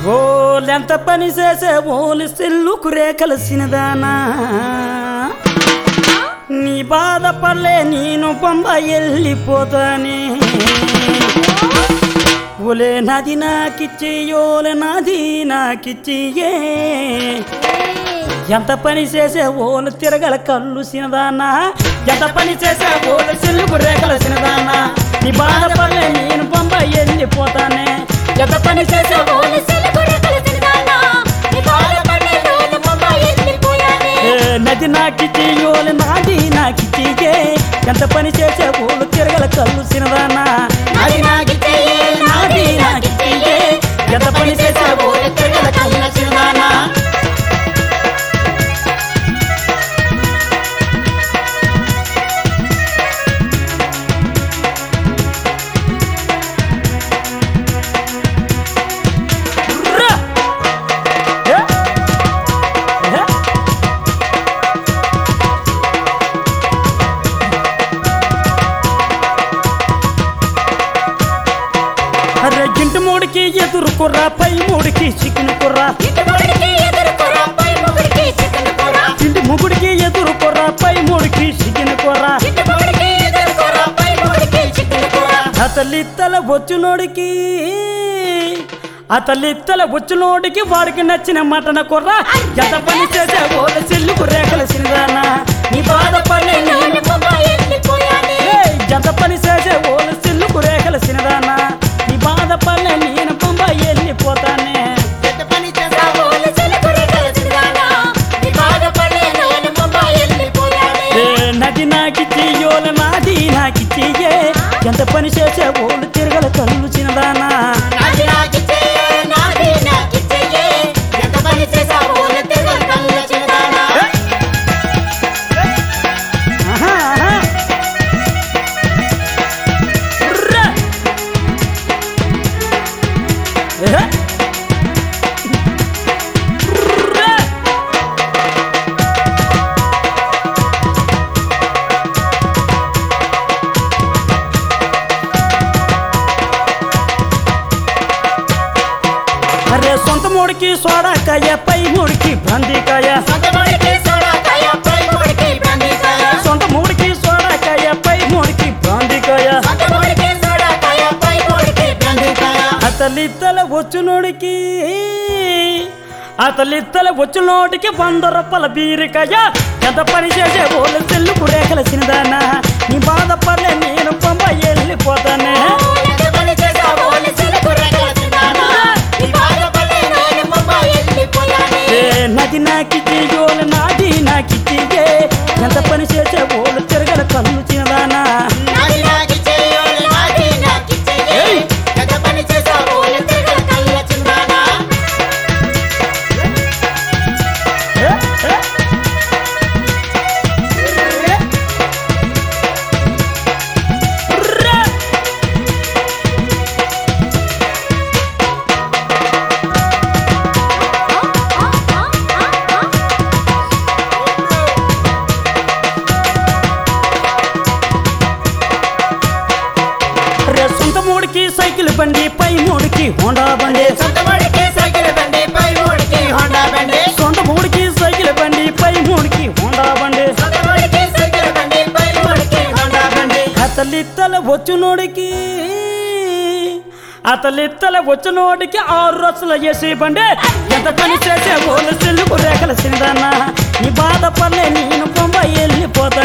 ఓలెంత పని చేసే ఓలి సెల్లుకు రేకలసినదానా నీ బాధపడలే నేను పంబ వెళ్ళిపోతానే ఓలే నది నాకిచ్చి ఓలే నది నాకిచ్చియే ఎంత పని చేసే ఓలు తిరగల కళ్ళు సినదానా ఎంత పని చేసే ఓలు సెల్లుకు రేఖల సినదానా నీ బాధపడలే నేను పంబ వెళ్ళిపోతానే ఎంత పని చేసే ఓలు ఏ నది నాకిచ్చి ఓలు నాది నాకిచ్చియే ఎంత పని చేసే ఓలు తిరగల కళ్ళు సినదానా నది నాకిచ్చియే నాది నాకిచ్చియే ఎంత పని చేసే ఓలు తిరగల కళ్ళు సినదానా రా! ఏ? ఏ? అరే గింటి మూడికి ఎదురు కుర్రా పై మూడికి చికెన్ కుర్రా ఇంటి ముగుడికి ఎదురు కుర్రా పై మూడికి చికెన్ కుర్రా అతలిత్తల వచ్చునోడికి అతలిత్తల వచ్చునోడికి వాడికి నచ్చిన మటన కుర్రా ఎంత పని చేసే ఓల చెల్లుకు రేఖల సినిదానా నీ బాధపడే నేను ఏయ్, ఎంత పని చేసే ఓల చెల్లుకు రేఖల సినిదానా నీ బాధపడే నేను బొంబాయి వెళ్ళిపోతానే ఏ నది నాకిచ్చి ఓల నాది నాకిచ్చి ఏ ఎంత పని చేసే ఓలు తిరగల కళ్ళు చిన్నదానా ఆహా, ఆహా. ర్రా. ఏ? ర్రా. అరే సొంత మూడికి సోడాకాయ పై మూడికి బందీకాయ సొంత మూడికి సోడాకాయ పై మూడికి బందీకాయ అతలిత్తల వచ్చునోడికి అతలిత్తల వచ్చునోడికి వంద రూపాయల బీరికాయ ఎంత పని చేసే ఓళ్ళు చెల్లుకు రేఖల సినిదానా నీ బాధపడలే నేను పంప వెళ్ళిపోతానే ఏ నది నాకిచ్చి ఓలు నాది నాకిచ్చి ఏ ఎంత పని చేసే ఓళ్ళు తిరగల కళ్ళు చిన్నదానా ఏయ్! ఏ? ఏ? ర్రా! రే సొంత మూడికి సైకిల్ బండి పై మూడికి హోండా బండి సొంత మూడికి సైకిల్ బండి పై మూడికి హోండా బండి అతలిత్తల వచ్చునోడికి అతలిత్తల వచ్చునోడికి ఆరు రసుల వేసి బండి ఎంత పని చేసే ఓలు చెల్లుకు రేఖల సిందన్నా నీ బాధపడలే నేను బొంబాయి వెళ్ళిపోతా